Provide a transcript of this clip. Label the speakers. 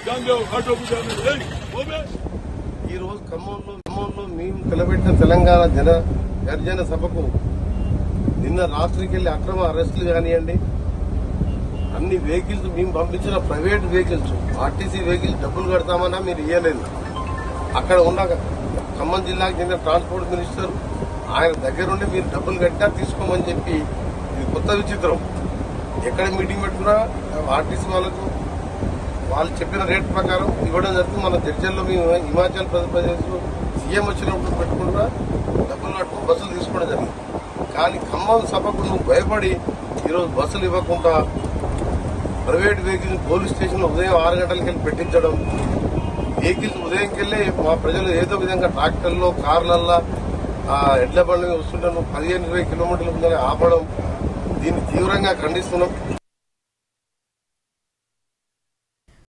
Speaker 1: जान ऑटो को जाने दे वो बे
Speaker 2: ఈ రోజు ఖమ్మంలో ఖమ్మంలో మేము నిలబెట్టిన తెలంగాణ జన గర్జన సభకు నిన్న రాత్రికి వెళ్ళి అక్రమ అరెస్టులు కానివ్వండి అన్ని వెహికల్స్ మేము పంపించిన ప్రైవేట్ వెహికల్స్ ఆర్టీసీ వెహికల్స్ డబ్బులు కడతామన్నా మీరు ఇవ్వలేదు అక్కడ ఉన్న ఖమ్మం జిల్లాకు చెందిన ట్రాన్స్పోర్ట్ మినిస్టర్ ఆయన దగ్గరుండి మీరు డబ్బులు కట్టినా తీసుకోమని చెప్పి ఇది కొత్త విచిత్రం ఎక్కడ మీటింగ్ పెట్టుకున్నా ఆర్టీసీ వాళ్ళకు వాళ్ళు చెప్పిన రేట్ ప్రకారం ఇవ్వడం జరుగుతుంది మన చర్చల్లో మేము హిమాచల్ ప్రదేశ్ సీఎం వచ్చినప్పుడు పెట్టుకుంటా డబ్బులు కట్టుకుని బస్సులు తీసుకోవడం జరిగింది కానీ ఖమ్మం సభకు నువ్వు భయపడి ఈరోజు బస్సులు ఇవ్వకుండా ప్రైవేట్ వెహికల్స్ పోలీస్ స్టేషన్ ఉదయం ఆరు గంటలకి వెళ్ళి పెట్టించడం వెహికల్స్ ఉదయంకి వెళ్ళి మా ప్రజలు ఏదో విధంగా ట్రాక్టర్లో కార్లల్లో ఆ ఎడ్ల బండి మీద వస్తుంటే నువ్వు పదిహేను ఇరవై కిలోమీటర్ల ముందరే ఆపడం దీన్ని తీవ్రంగా ఖండిస్తున్నాం